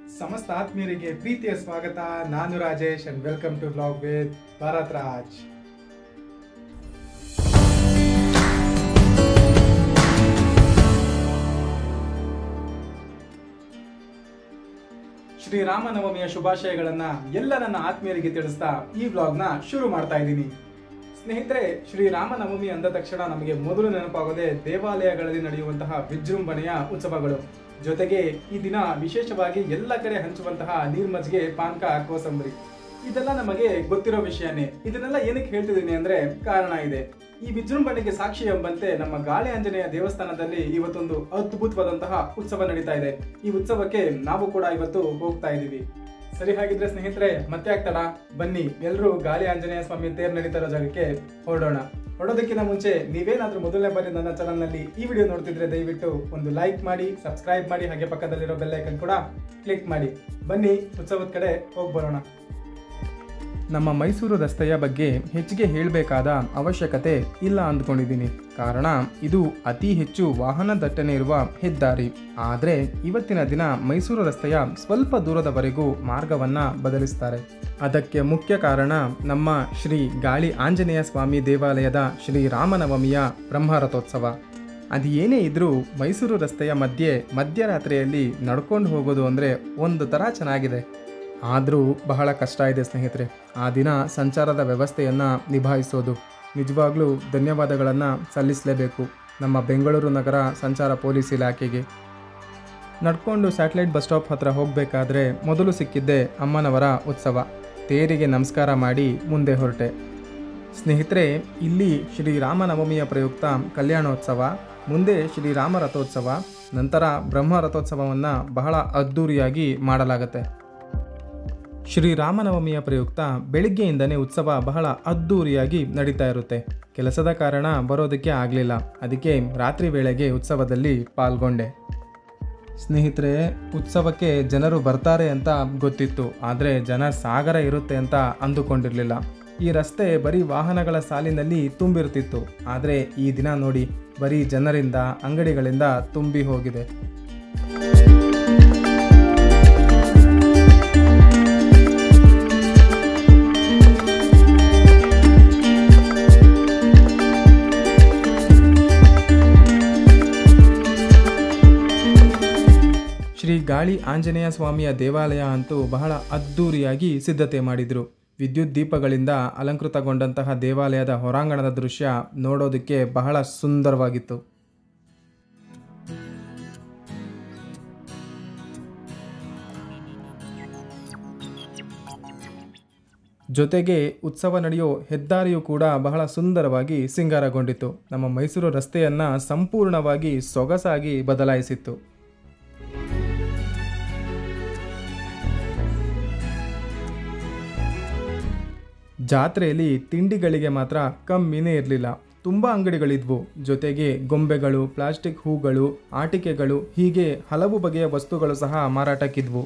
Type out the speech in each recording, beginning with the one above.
ಸಮಸ್ತ ಆತ್ಮೀಯರಿಗೆ ಪ್ರೀತಿಯ ಸ್ವಾಗತ ನಾನು Rajesh and welcome to blog with Bharat Raj ಶ್ರೀರಾಮನವಮಿಯ ಶುಭಾಶಯಗಳನ್ನ ಎಲ್ಲ ನನ್ನ ಆತ್ಮೀಯರಿಗೆ ತಿಳಿಸ್ತಾ ಈ ವ್ಲಾಗ್ನ ಶುರು ಮಾಡ್ತಾ ಇದ್ದೀನಿ ಸ್ನೇಹಿತರೆ ಶ್ರೀರಾಮನವಮಿ ಅಂದ ತಕ್ಷಣ ನಮಗೆ ಮೊದಲು ನೆನಪಾಗೋದೇ ದೇವಾಲಯಗಳಲ್ಲಿ ನಡೆಯುವಂತಹ ವಿಜೃಂಭಣೆಯ ಉತ್ಸವಗಳು ಜೊತೆಗೆ ಈ ದಿನ ವಿಶೇಷವಾಗಿ ಎಲ್ಲ ಕಡೆ ಹಂಚುವಂತಹ ನೀರ್ಮಜ್ಗೆ ಪಾನಕ ಕೋಸಂಬರಿ ಇದೆಲ್ಲ ನಮಗೆ ಗೊತ್ತಿರೋ ವಿಷಯನೇ ಇದನ್ನೆಲ್ಲ ಏನಕ್ಕೆ ಹೇಳ್ತಿದ್ದೀನಿ ಅಂದ್ರೆ ಕಾರಣ ಇದೆ ಈ ವಿಜೃಂಭಣೆಗೆ ಸಾಕ್ಷಿ ಎಂಬಂತೆ ನಮ್ಮ ಗಾಳಿ ಆಂಜನೇಯ ದೇವಸ್ಥಾನದಲ್ಲಿ ಇವತ್ತೊಂದು ಅದ್ಭುತವಾದಂತಹ ಉತ್ಸವ ನಡೀತಾ ಇದೆ ಈ ಉತ್ಸವಕ್ಕೆ ನಾವು ಕೂಡ ಇವತ್ತು ಹೋಗ್ತಾ ಇದ್ದೀವಿ ಸರಿ ಹಾಗಿದ್ರೆ ಸ್ನೇಹಿತರೆ ಮತ್ತೆ ಆಗ್ತಾಡ ಬನ್ನಿ ಎಲ್ಲರೂ ಗಾಳಿ ಆಂಜನೇಯ ಸ್ವಾಮಿ ತೇರ್ ನಡೀತಾ ಇರೋ ಜಾಗಕ್ಕೆ ಹೊರಡೋಣ ಹೊರಡೋದಕ್ಕಿಂತ ಮುಂಚೆ ನೀವೇನಾದ್ರೂ ಮೊದಲನೇ ಬಾರಿ ನನ್ನ ಚಾನಲ್ ನಲ್ಲಿ ಈ ವಿಡಿಯೋ ನೋಡ್ತಿದ್ರೆ ದಯವಿಟ್ಟು ಒಂದು ಲೈಕ್ ಮಾಡಿ ಸಬ್ಸ್ಕ್ರೈಬ್ ಮಾಡಿ ಹಾಗೆ ಪಕ್ಕದಲ್ಲಿರೋ ಬೆಲ್ ಐಕನ್ ಕೂಡ ಕ್ಲಿಕ್ ಮಾಡಿ ಬನ್ನಿ ಉತ್ಸವದ ಕಡೆ ಹೋಗಿ ಬರೋಣ ನಮ್ಮ ಮೈಸೂರು ರಸ್ತೆಯ ಬಗ್ಗೆ ಹೆಚ್ಚಿಗೆ ಹೇಳಬೇಕಾದ ಅವಶ್ಯಕತೆ ಇಲ್ಲ ಅಂದ್ಕೊಂಡಿದ್ದೀನಿ ಕಾರಣ ಇದು ಅತಿ ಹೆಚ್ಚು ವಾಹನ ದಟ್ಟಣೆ ಇರುವ ಹೆದ್ದಾರಿ ಆದರೆ ಇವತ್ತಿನ ದಿನ ಮೈಸೂರು ರಸ್ತೆಯ ಸ್ವಲ್ಪ ದೂರದವರೆಗೂ ಮಾರ್ಗವನ್ನ ಬದಲಿಸ್ತಾರೆ ಅದಕ್ಕೆ ಮುಖ್ಯ ಕಾರಣ ನಮ್ಮ ಶ್ರೀ ಗಾಳಿ ಆಂಜನೇಯ ಸ್ವಾಮಿ ದೇವಾಲಯದ ಶ್ರೀ ರಾಮನವಮಿಯ ಬ್ರಹ್ಮರಥೋತ್ಸವ ಅದು ಏನೇ ಇದ್ರೂ ಮೈಸೂರು ರಸ್ತೆಯ ಮಧ್ಯೆ ಮಧ್ಯರಾತ್ರಿಯಲ್ಲಿ ನಡ್ಕೊಂಡು ಹೋಗೋದು ಅಂದರೆ ಒಂದು ಥರ ಚೆನ್ನಾಗಿದೆ ಆದರೂ ಬಹಳ ಕಷ್ಟ ಇದೆ ಸ್ನೇಹಿತರೆ ಆ ದಿನ ಸಂಚಾರದ ವ್ಯವಸ್ಥೆಯನ್ನು ನಿಭಾಯಿಸೋದು ನಿಜವಾಗ್ಲೂ ಧನ್ಯವಾದಗಳನ್ನು ಸಲ್ಲಿಸಲೇಬೇಕು ನಮ್ಮ ಬೆಂಗಳೂರು ನಗರ ಸಂಚಾರ ಪೊಲೀಸ್ ಇಲಾಖೆಗೆ ನಡ್ಕೊಂಡು ಸ್ಯಾಟಲೈಟ್ ಬಸ್ ಸ್ಟಾಪ್ ಹತ್ರ ಹೋಗಬೇಕಾದ್ರೆ ಮೊದಲು ಸಿಕ್ಕಿದ್ದೆ ಅಮ್ಮನವರ ಉತ್ಸವ ತೇರಿಗೆ ನಮಸ್ಕಾರ ಮಾಡಿ ಮುಂದೆ ಹೊರಟೆ ಸ್ನೇಹಿತರೆ ಇಲ್ಲಿ ಶ್ರೀರಾಮನವಮಿಯ ಪ್ರಯುಕ್ತ ಕಲ್ಯಾಣೋತ್ಸವ ಮುಂದೆ ಶ್ರೀರಾಮ ರಥೋತ್ಸವ ನಂತರ ಬ್ರಹ್ಮ ರಥೋತ್ಸವವನ್ನು ಬಹಳ ಅದ್ಧೂರಿಯಾಗಿ ಮಾಡಲಾಗುತ್ತೆ ಶ್ರೀರಾಮನವಮಿಯ ಪ್ರಯುಕ್ತ ಬೆಳಿಗ್ಗೆಯಿಂದನೇ ಉತ್ಸವ ಬಹಳ ಅದ್ಧೂರಿಯಾಗಿ ನಡೀತಾ ಇರುತ್ತೆ ಕೆಲಸದ ಕಾರಣ ಬರೋದಕ್ಕೆ ಆಗಲಿಲ್ಲ ಅದಕ್ಕೆ ರಾತ್ರಿ ವೇಳೆಗೆ ಉತ್ಸವದಲ್ಲಿ ಪಾಲ್ಗೊಂಡೆ ಸ್ನೇಹಿತರೆ ಉತ್ಸವಕ್ಕೆ ಜನರು ಬರ್ತಾರೆ ಅಂತ ಗೊತ್ತಿತ್ತು ಆದರೆ ಜನ ಸಾಗರ ಇರುತ್ತೆ ಅಂತ ಅಂದುಕೊಂಡಿರಲಿಲ್ಲ ಈ ರಸ್ತೆ ಬರೀ ವಾಹನಗಳ ಸಾಲಿನಲ್ಲಿ ತುಂಬಿರ್ತಿತ್ತು ಆದರೆ ಈ ದಿನ ನೋಡಿ ಬರೀ ಜನರಿಂದ ಅಂಗಡಿಗಳಿಂದ ತುಂಬಿ ಹೋಗಿದೆ ಶ್ರೀ ಗಾಳಿ ಆಂಜನೇಯ ಸ್ವಾಮಿಯ ದೇವಾಲಯ ಅಂತೂ ಬಹಳ ಅದ್ಧೂರಿಯಾಗಿ ಸಿದ್ಧತೆ ಮಾಡಿದರು ವಿದ್ಯುತ್ ದೀಪಗಳಿಂದ ಅಲಂಕೃತಗೊಂಡಂತಹ ದೇವಾಲಯದ ಹೊರಾಂಗಣದ ದೃಶ್ಯ ನೋಡೋದಕ್ಕೆ ಬಹಳ ಸುಂದರವಾಗಿತ್ತು ಜೊತೆಗೆ ಉತ್ಸವ ನಡೆಯೋ ಹೆದ್ದಾರಿಯು ಕೂಡ ಬಹಳ ಸುಂದರವಾಗಿ ಸಿಂಗಾರಗೊಂಡಿತ್ತು ನಮ್ಮ ಮೈಸೂರು ರಸ್ತೆಯನ್ನು ಸಂಪೂರ್ಣವಾಗಿ ಸೊಗಸಾಗಿ ಬದಲಾಯಿಸಿತ್ತು ಜಾತ್ರೆಯಲ್ಲಿ ತಿಂಡಿಗಳಿಗೆ ಮಾತ್ರ ಕಮ್ಮಿನೇ ಇರಲಿಲ್ಲ ತುಂಬ ಅಂಗಡಿಗಳಿದ್ವು ಜೊತೆಗೆ ಗೊಂಬೆಗಳು ಪ್ಲಾಸ್ಟಿಕ್ ಹೂಗಳು ಆಟಿಕೆಗಳು ಹೀಗೆ ಹಲವು ಬಗೆಯ ವಸ್ತುಗಳು ಸಹ ಮಾರಾಟಕ್ಕಿದ್ವು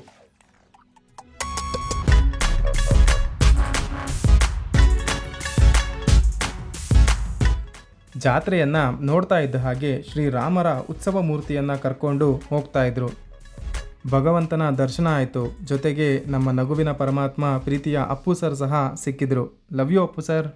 ಜಾತ್ರೆಯನ್ನ ನೋಡ್ತಾ ಇದ್ದ ಹಾಗೆ ಶ್ರೀರಾಮರ ಉತ್ಸವ ಮೂರ್ತಿಯನ್ನ ಕರ್ಕೊಂಡು ಹೋಗ್ತಾ ಇದ್ರು ಭಗವಂತನ ದರ್ಶನ ಆಯಿತು ಜೊತೆಗೆ ನಮ್ಮ ನಗುವಿನ ಪರಮಾತ್ಮ ಪ್ರೀತಿಯ ಅಪ್ಪು ಸರ್ ಸಹ ಸಿಕ್ಕಿದ್ರು ಲವ್ ಯು ಅಪ್ಪು ಸರ್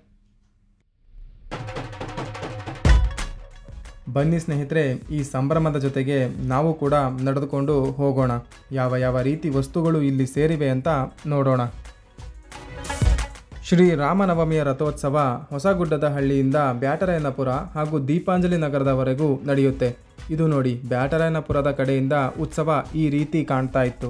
ಬನ್ನಿ ಸ್ನೇಹಿತರೆ ಈ ಸಂಭ್ರಮದ ಜೊತೆಗೆ ನಾವು ಕೂಡ ನಡೆದುಕೊಂಡು ಹೋಗೋಣ ಯಾವ ಯಾವ ರೀತಿ ವಸ್ತುಗಳು ಇಲ್ಲಿ ಸೇರಿವೆ ಅಂತ ನೋಡೋಣ ಶ್ರೀ ರಾಮನವಮಿಯ ರಥೋತ್ಸವ ಹೊಸಗುಡ್ಡದ ಹಳ್ಳಿಯಿಂದ ಬ್ಯಾಟರಾಯನಪುರ ಹಾಗೂ ದೀಪಾಂಜಲಿ ನಗರದವರೆಗೂ ನಡೆಯುತ್ತೆ ಇದು ನೋಡಿ ಬ್ಯಾಟರಾಯನಪುರದ ಕಡೆಯಿಂದ ಉತ್ಸವ ಈ ರೀತಿ ಕಾಣ್ತಾ ಇತ್ತು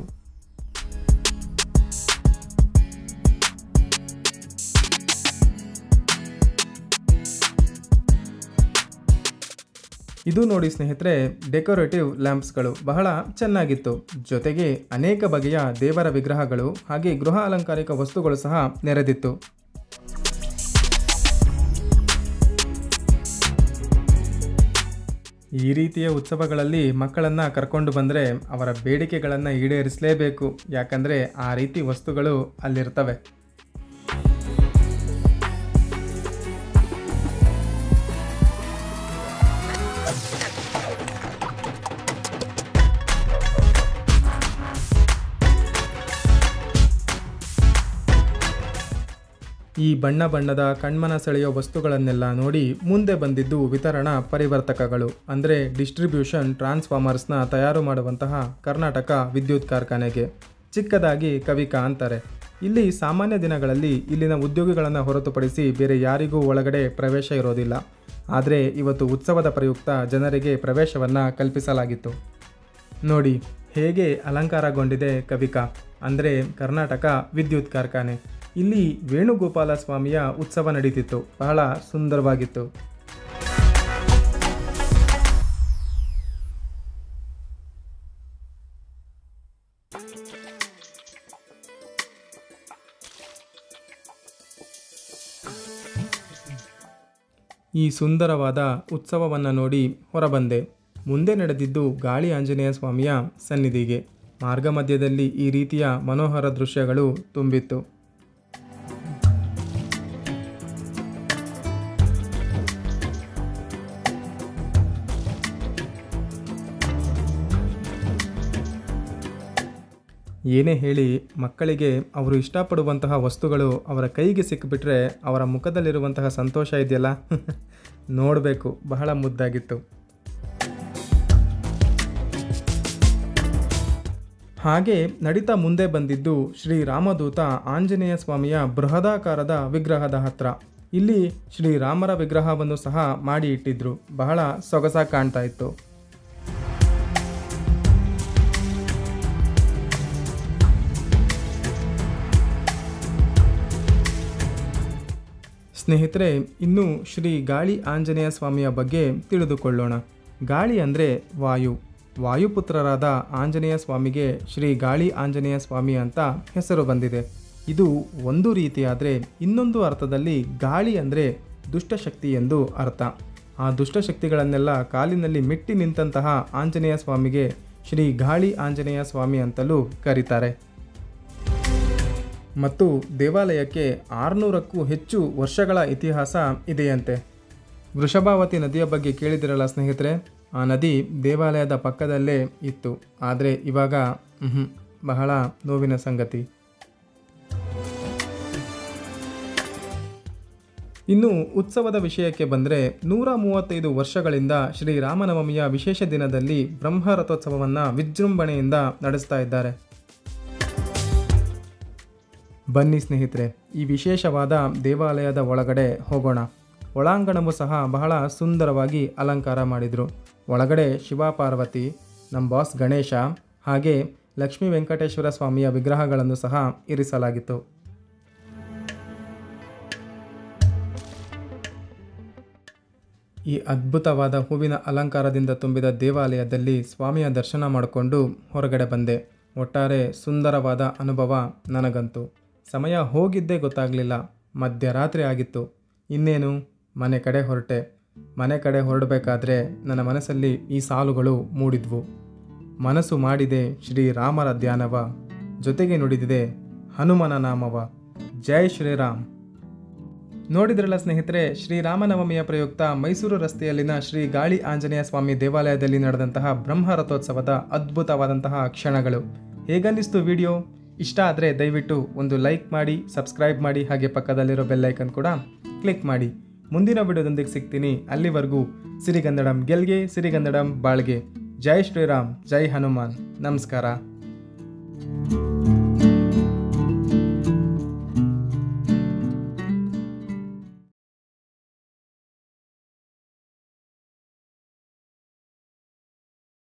ಇದು ನೋಡಿ ಸ್ನೇಹಿತರೆ ಡೆಕೋರೇಟಿವ್ ಲ್ಯಾಂಪ್ಸ್ಗಳು ಬಹಳ ಚೆನ್ನಾಗಿತ್ತು ಜೊತೆಗೆ ಅನೇಕ ಬಗೆಯ ದೇವರ ವಿಗ್ರಹಗಳು ಹಾಗೆ ಗೃಹ ಅಲಂಕಾರಿಕ ವಸ್ತುಗಳು ಸಹ ನೆರೆದಿತ್ತು ಈ ರೀತಿಯ ಉತ್ಸವಗಳಲ್ಲಿ ಮಕ್ಕಳನ್ನು ಕರ್ಕೊಂಡು ಬಂದರೆ ಅವರ ಬೇಡಿಕೆಗಳನ್ನು ಈಡೇರಿಸಲೇಬೇಕು ಯಾಕಂದರೆ ಆ ರೀತಿ ವಸ್ತುಗಳು ಅಲ್ಲಿರ್ತವೆ ಈ ಬಣ್ಣ ಬಣ್ಣದ ಕಣ್ಮನ ಸೆಳೆಯೋ ವಸ್ತುಗಳನ್ನೆಲ್ಲ ನೋಡಿ ಮುಂದೆ ಬಂದಿದ್ದು ವಿತರಣಾ ಪರಿವರ್ತಕಗಳು ಅಂದರೆ ಡಿಸ್ಟ್ರಿಬ್ಯೂಷನ್ ಟ್ರಾನ್ಸ್ಫಾರ್ಮರ್ಸ್ನ ತಯಾರು ಮಾಡುವಂತಹ ಕರ್ನಾಟಕ ವಿದ್ಯುತ್ ಕಾರ್ಖಾನೆಗೆ ಚಿಕ್ಕದಾಗಿ ಕವಿಕಾ ಅಂತಾರೆ ಇಲ್ಲಿ ಸಾಮಾನ್ಯ ದಿನಗಳಲ್ಲಿ ಇಲ್ಲಿನ ಉದ್ಯೋಗಿಗಳನ್ನು ಹೊರತುಪಡಿಸಿ ಬೇರೆ ಯಾರಿಗೂ ಒಳಗಡೆ ಪ್ರವೇಶ ಇರೋದಿಲ್ಲ ಆದರೆ ಇವತ್ತು ಉತ್ಸವದ ಪ್ರಯುಕ್ತ ಜನರಿಗೆ ಪ್ರವೇಶವನ್ನು ಕಲ್ಪಿಸಲಾಗಿತ್ತು ನೋಡಿ ಹೇಗೆ ಅಲಂಕಾರಗೊಂಡಿದೆ ಕವಿಕಾ ಅಂದರೆ ಕರ್ನಾಟಕ ವಿದ್ಯುತ್ ಕಾರ್ಖಾನೆ ಇಲ್ಲಿ ವೇಣುಗೋಪಾಲ ಸ್ವಾಮಿಯ ಉತ್ಸವ ನಡೀತಿತ್ತು ಬಹಳ ಸುಂದರವಾಗಿತ್ತು ಈ ಸುಂದರವಾದ ಉತ್ಸವವನ್ನು ನೋಡಿ ಹೊರಬಂದೆ ಮುಂದೆ ನಡೆದಿದ್ದು ಗಾಳಿ ಆಂಜನೇಯ ಸ್ವಾಮಿಯ ಸನ್ನಿಧಿಗೆ ಮಾರ್ಗ ಮಧ್ಯದಲ್ಲಿ ಈ ರೀತಿಯ ಮನೋಹರ ದೃಶ್ಯಗಳು ತುಂಬಿತ್ತು ಏನೇ ಹೇಳಿ ಮಕ್ಕಳಿಗೆ ಅವರು ಇಷ್ಟಪಡುವಂತಹ ವಸ್ತುಗಳು ಅವರ ಕೈಗೆ ಸಿಕ್ಕಿಬಿಟ್ರೆ ಅವರ ಮುಖದಲ್ಲಿರುವಂತಹ ಸಂತೋಷ ಇದೆಯಲ್ಲ ನೋಡಬೇಕು ಬಹಳ ಮುದ್ದಾಗಿತ್ತು ಹಾಗೆ ನಡೀತಾ ಮುಂದೆ ಬಂದಿದ್ದು ಶ್ರೀ ರಾಮದೂತ ಆಂಜನೇಯ ಸ್ವಾಮಿಯ ಬೃಹದಾಕಾರದ ವಿಗ್ರಹದ ಹತ್ರ ಇಲ್ಲಿ ಶ್ರೀ ರಾಮರ ವಿಗ್ರಹವನ್ನು ಸಹ ಮಾಡಿ ಇಟ್ಟಿದ್ರು ಬಹಳ ಸೊಗಸಾಗಿ ಕಾಣ್ತಾ ಇತ್ತು ಸ್ನೇಹಿತರೆ ಇನ್ನು ಶ್ರೀ ಗಾಳಿ ಆಂಜನೇಯ ಸ್ವಾಮಿಯ ಬಗ್ಗೆ ತಿಳಿದುಕೊಳ್ಳೋಣ ಗಾಳಿ ಅಂದರೆ ವಾಯು ವಾಯುಪುತ್ರರಾದ ಆಂಜನೇಯ ಸ್ವಾಮಿಗೆ ಶ್ರೀ ಗಾಳಿ ಆಂಜನೇಯ ಸ್ವಾಮಿ ಅಂತ ಹೆಸರು ಬಂದಿದೆ ಇದು ಒಂದು ರೀತಿಯಾದರೆ ಇನ್ನೊಂದು ಅರ್ಥದಲ್ಲಿ ಗಾಳಿ ಅಂದರೆ ದುಷ್ಟಶಕ್ತಿ ಎಂದು ಅರ್ಥ ಆ ದುಷ್ಟಶಕ್ತಿಗಳನ್ನೆಲ್ಲ ಕಾಲಿನಲ್ಲಿ ಮೆಟ್ಟಿ ನಿಂತಹ ಆಂಜನೇಯ ಸ್ವಾಮಿಗೆ ಶ್ರೀ ಗಾಳಿ ಆಂಜನೇಯ ಸ್ವಾಮಿ ಅಂತಲೂ ಕರೀತಾರೆ ಮತ್ತು ದೇವಾಲಯಕ್ಕೆ ಆರುನೂರಕ್ಕೂ ಹೆಚ್ಚು ವರ್ಷಗಳ ಇತಿಹಾಸ ಇದೆಯಂತೆ ವೃಷಭಾವತಿ ನದಿಯ ಬಗ್ಗೆ ಕೇಳಿದಿರಲ್ಲ ಸ್ನೇಹಿತರೆ ಆ ನದಿ ದೇವಾಲಯದ ಪಕ್ಕದಲ್ಲೇ ಇತ್ತು ಆದರೆ ಇವಾಗ ಮ್ಹೂ, ಬಹಳ ನೋವಿನ ಸಂಗತಿ ಇನ್ನು ಉತ್ಸವದ ವಿಷಯಕ್ಕೆ ಬಂದರೆ ನೂರ ಮೂವತ್ತೈದು ವರ್ಷಗಳಿಂದ ಶ್ರೀರಾಮನವಮಿಯ ವಿಶೇಷ ದಿನದಲ್ಲಿ ಬ್ರಹ್ಮರಥೋತ್ಸವವನ್ನು ವಿಜೃಂಭಣೆಯಿಂದ ನಡೆಸ್ತಾ ಇದ್ದಾರೆ ಬನ್ನಿ ಸ್ನೇಹಿತರೆ ಈ ವಿಶೇಷವಾದ ದೇವಾಲಯದ ಒಳಗಡೆ ಹೋಗೋಣ ಒಳಾಂಗಣವು ಸಹ ಬಹಳ ಸುಂದರವಾಗಿ ಅಲಂಕಾರ ಮಾಡಿದರು ಒಳಗಡೆ ಶಿವ ಪಾರ್ವತಿ ನಮ್ಮ ಬಾಸ್ ಗಣೇಶ ಹಾಗೆ ಲಕ್ಷ್ಮೀ ವೆಂಕಟೇಶ್ವರ ಸ್ವಾಮಿಯ ವಿಗ್ರಹಗಳನ್ನು ಸಹ ಇರಿಸಲಾಗಿತ್ತು ಈ ಅದ್ಭುತವಾದ ಹೂವಿನ ಅಲಂಕಾರದಿಂದ ತುಂಬಿದ ದೇವಾಲಯದಲ್ಲಿ ಸ್ವಾಮಿಯ ದರ್ಶನ ಮಾಡಿಕೊಂಡು ಹೊರಗಡೆ ಬಂದೆ ಒಟ್ಟಾರೆ ಸುಂದರವಾದ ಅನುಭವ ನನಗಂತೂ ಸಮಯ ಹೋಗಿದ್ದೇ ಗೊತ್ತಾಗಲಿಲ್ಲ ಮಧ್ಯರಾತ್ರಿ ಆಗಿತ್ತು ಇನ್ನೇನು ಮನೆ ಕಡೆ ಹೊರಟೆ ಮನೆ ಕಡೆ ಹೊರಡಬೇಕಾದ್ರೆ ನನ್ನ ಮನಸ್ಸಲ್ಲಿ ಈ ಸಾಲುಗಳು ಮೂಡಿದ್ವು ಮನಸ್ಸು ಮಾಡಿದೆ ಶ್ರೀರಾಮರ ಧ್ಯಾನವ ಜೊತೆಗೆ ನುಡಿದಿದೆ ಹನುಮನ ನಾಮವ ಜೈ ಶ್ರೀರಾಮ್ ನೋಡಿದ್ರಲ್ಲ ಸ್ನೇಹಿತರೆ ಶ್ರೀರಾಮನವಮಿಯ ಪ್ರಯುಕ್ತ ಮೈಸೂರು ರಸ್ತೆಯಲ್ಲಿನ ಶ್ರೀ ಗಾಳಿ ಆಂಜನೇಯ ಸ್ವಾಮಿ ದೇವಾಲಯದಲ್ಲಿ ನಡೆದಂತಹ ಬ್ರಹ್ಮರಥೋತ್ಸವದ ಅದ್ಭುತವಾದಂತಹ ಕ್ಷಣಗಳು ಹೇಗನ್ನಿಸ್ತು ವಿಡಿಯೋ ಇಷ್ಟ ಆದರೆ ದಯವಿಟ್ಟು ಒಂದು ಲೈಕ್ ಮಾಡಿ ಸಬ್ಸ್ಕ್ರೈಬ್ ಮಾಡಿ ಹಾಗೆ ಪಕ್ಕದಲ್ಲಿರೋ ಬೆಲ್ಲೈಕನ್ ಕೂಡ ಕ್ಲಿಕ್ ಮಾಡಿ ಮುಂದಿನ ವಿಡಿಯೋದೊಂದಿಗೆ ಸಿಗ್ತೀನಿ ಅಲ್ಲಿವರೆಗೂ ಸಿರಿಗನ್ನಡಂ ಗೆಲ್ಗೆ ಸಿರಿಗನ್ನಡಂ ಬಾಳ್ಗೆ ಜೈ ಶ್ರೀರಾಮ್ ಜೈ ಹನುಮಾನ್ ನಮಸ್ಕಾರ